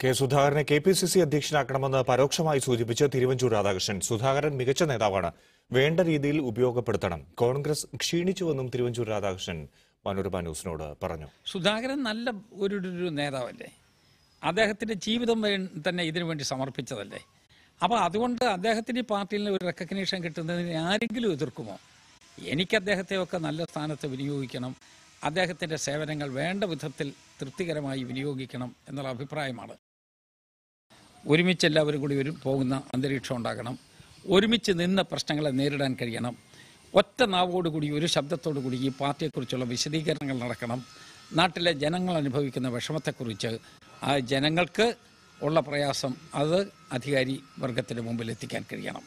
K സുധാകരനെ K P C C അധ്യക്ഷനാക്കണമെന്ന് പരോക്ഷമായി സൂചിപ്പിച്ച് തിരുവഞ്ചൂർ രാധാകൃഷ്ണൻ സുധാകരൻ മികച്ച നേതാവാണ് വേണ്ട രീതിയിൽ ഉപയോഗപ്പെടുത്തണം കോൺഗ്രസ് ക്ഷീണിച്ചുവെന്നും തിരുവഞ്ചൂർ രാധാകൃഷ്ണൻ മനോരമ ന്യൂസിനോട് പറഞ്ഞു സുധാകരൻ നല്ല ഒരു ഒരു നേതാവല്ലേ അദ്ദേഹത്തിൻ്റെ ജീവിതം വേ- തന്നെ ഇതിനു വേണ്ടി സമർപ്പിച്ചതല്ലേ അപ്പോൾ അതുകൊണ്ട് അദ്ദേഹത്തിന് ഈ പാർട്ടിയിൽ നിന്ന് ഒരു റെക്കഗ്നീഷൻ കിട്ടുന്നതിന് ആരെങ്കിലും എതിർക്കുമോ എനിക്ക് അദ്ദേഹത്തെയൊക്കെ നല്ല സ്ഥാനത്ത് വിനിയോഗിക്കണം അദ്ദേഹത്തിൻ്റെ സേവനങ്ങൾ വേണ്ട വിധത്തിൽ തൃപ്തികരമായി വിനിയോഗിക്കണം എന്നുള്ള അഭിപ്രായമാണ് ഒരുമിച്ച് എല്ലാവരും കൂടി ഒരു പോകുന്ന അന്തരീക്ഷം ഉണ്ടാകണം ഒരുമിച്ച് നിന്ന് പ്രശ്നങ്ങളെ നേരിടാൻ കഴിയണം ഒറ്റ നാവോടുകൂടി ഒരു ശബ്ദത്തോടുകൂടി ഈ പാർട്ടിയെക്കുറിച്ചുള്ള വിശദീകരണങ്ങൾ നടക്കണം നാട്ടിലെ ജനങ്ങൾ അനുഭവിക്കുന്ന വിഷമത്തെക്കുറിച്ച് ആ ജനങ്ങൾക്ക് ഉള്ള പ്രയാസം അത് അധികാരി വർഗത്തിന് മുമ്പിൽ എത്തിക്കാൻ കഴിയണം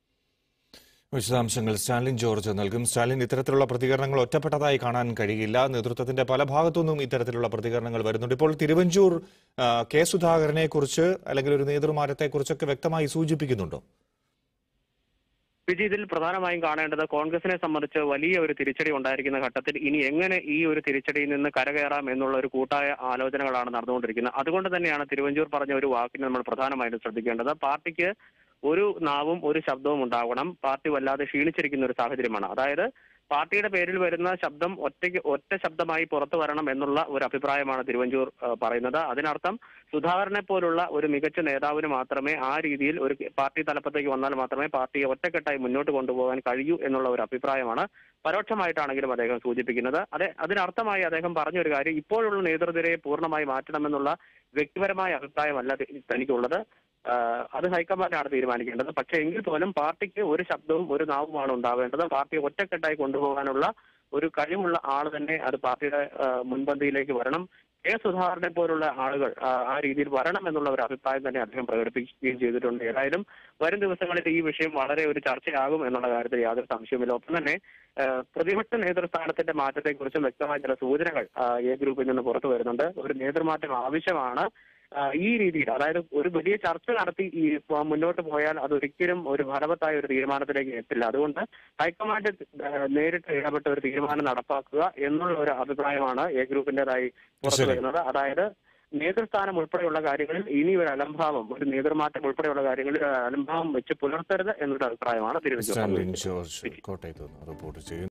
വിശദാംശങ്ങൾ സ്റ്റാലിൻ ജോർജ് നൽകും സ്റ്റാലിൻ ഇത്തരത്തിലുള്ള പ്രതികരണങ്ങൾ ഒറ്റപ്പെട്ടതായി കാണാൻ കഴിയില്ല നേതൃത്വത്തിന്റെ പല ഭാഗത്തുനിന്നും ഇത്തരത്തിലുള്ള പ്രതികരണങ്ങൾ വരുന്നുണ്ട് ഇപ്പോൾ തിരുവഞ്ചൂർ ആ, കെ സുധാകരനെ കുറിച്ച് അല്ലെങ്കിൽ ഒരു നേതൃമാറ്റത്തെ കുറിച്ചൊക്കെ വ്യക്തമായി സൂചിപ്പിക്കുന്നുണ്ടോ വിജയ് ഇതിൽ പ്രധാനമായും കാണേണ്ടത് കോൺഗ്രസിനെ സംബന്ധിച്ച് വലിയ ഒരു തിരിച്ചടി ഉണ്ടായിരിക്കുന്ന ഘട്ടത്തിൽ ഇനി എങ്ങനെ ഈ ഒരു തിരിച്ചടിയിൽ നിന്ന് കരകയറാം എന്നുള്ള ഒരു കൂട്ടായ ആലോചനകളാണ് നടന്നുകൊണ്ടിരിക്കുന്നത് അതുകൊണ്ട് തന്നെയാണ് തിരുവഞ്ചൂർ പറഞ്ഞ ഒരു വാക്കിന് നമ്മൾ പ്രധാനമായിട്ടും ശ്രദ്ധിക്കേണ്ടത് പാർട്ടിക്ക് ഒരു നാവും ഒരു ശബ്ദവും ഉണ്ടാവണം പാർട്ടി വല്ലാതെ ക്ഷീണിച്ചിരിക്കുന്ന ഒരു സാഹചര്യമാണ് അതായത് പാർട്ടിയുടെ പേരിൽ വരുന്ന ശബ്ദം ഒറ്റയ്ക്ക് ഒറ്റ ശബ്ദമായി പുറത്തു വരണം എന്നുള്ള ഒരു അഭിപ്രായമാണ് തിരുവഞ്ചൂർ ആ, പറയുന്നത് അതിനർത്ഥം സുധാകരനെ പോലുള്ള ഒരു മികച്ച നേതാവിന് മാത്രമേ ആ രീതിയിൽ ഒരു പാർട്ടി തലപ്പത്തേക്ക് വന്നാൽ മാത്രമേ പാർട്ടിയെ ഒറ്റക്കെട്ടായി മുന്നോട്ട് കൊണ്ടുപോകാൻ കഴിയൂ എന്നുള്ള ഒരു അഭിപ്രായമാണ് പരോക്ഷമായിട്ടാണെങ്കിലും അദ്ദേഹം സൂചിപ്പിക്കുന്നത് അതെ അതിനർത്ഥമായി അദ്ദേഹം പറഞ്ഞ ഒരു കാര്യം ഇപ്പോഴുള്ള നേതൃനിരയെ പൂർണ്ണമായി മാറ്റണമെന്നുള്ള വ്യക്തിപരമായ അഭിപ്രായമല്ല തി- തനിക്കുള്ളത് ആഹ് അത് ഹൈക്കമാൻഡാണ് തീരുമാനിക്കേണ്ടത് പക്ഷേ എങ്കിൽ പോലും പാർട്ടിക്ക് ഒരു ശബ്ദവും ഒരു നാവുമാണ് ഉണ്ടാവേണ്ടത് പാർട്ടിയെ ഒറ്റക്കെട്ടായി കൊണ്ടുപോകാനുള്ള ഒരു കഴിവുള്ള ആൾ തന്നെ അത് പാർട്ടിയുടെ ആഹ് മുൻപന്തിയിലേക്ക് വരണം കെ സുധാകരനെ പോലുള്ള ആളുകൾ ആഹ് ആ രീതിയിൽ വരണം എന്നുള്ള ഒരു അഭിപ്രായം തന്നെ അദ്ദേഹം പ്രകടിപ്പിക്കുകയും ചെയ്തിട്ടുണ്ട് ഏതായാലും വരും ദിവസങ്ങളിൽ ഈ വിഷയം വളരെ ഒരു ചർച്ചയാകും എന്നുള്ള കാര്യത്തിൽ യാതൊരു സംശയവുമില്ല ഒപ്പം തന്നെ ആഹ് പ്രതിപക്ഷ നേതൃസ്ഥാനത്തിന്റെ മാറ്റത്തെക്കുറിച്ചും വ്യക്തമായ ചില സൂചനകൾ ആഹ് എ ഗ്രൂപ്പിൽ നിന്ന് പുറത്തു വരുന്നുണ്ട് ഒരു നേതൃമാറ്റം ആവശ്യമാണ് ആഹ് ഈ രീതിയിൽ അതായത് ഒരു വലിയ ചർച്ച നടത്തി ഈ പ- മുന്നോട്ട് പോയാൽ അതൊരിക്കലും ഒരു ഫലവത്തായ ഒരു തീരുമാനത്തിലേക്ക് എത്തില്ല അതുകൊണ്ട് ഹൈക്കമാൻഡ് ആഹ് നേരിട്ട് ഇടപെട്ട ഒരു തീരുമാനം നടപ്പാക്കുക എന്നുള്ള ഒരു അഭിപ്രായമാണ് എ ഗ്രൂപ്പിന്റേതായി പുറത്തു ശരി. വരുന്നത് അതായത് നേതൃസ്ഥാനം ഉൾപ്പെടെയുള്ള കാര്യങ്ങളിൽ ഇനി ഒരു അലംഭാവം ഒരു നേതൃമാറ്റം ഉൾപ്പെടെയുള്ള കാര്യങ്ങളിൽ അലംഭാവം വെച്ച് പുലർത്തരുത് എന്നൊരു അഭിപ്രായമാണ് തിരുവനന്തപുരം സ്റ്റാലിൻ ജോർജ് കോട്ടയത്ത് നിന്ന് റിപ്പോർട്ട് ചെയ്യുന്നു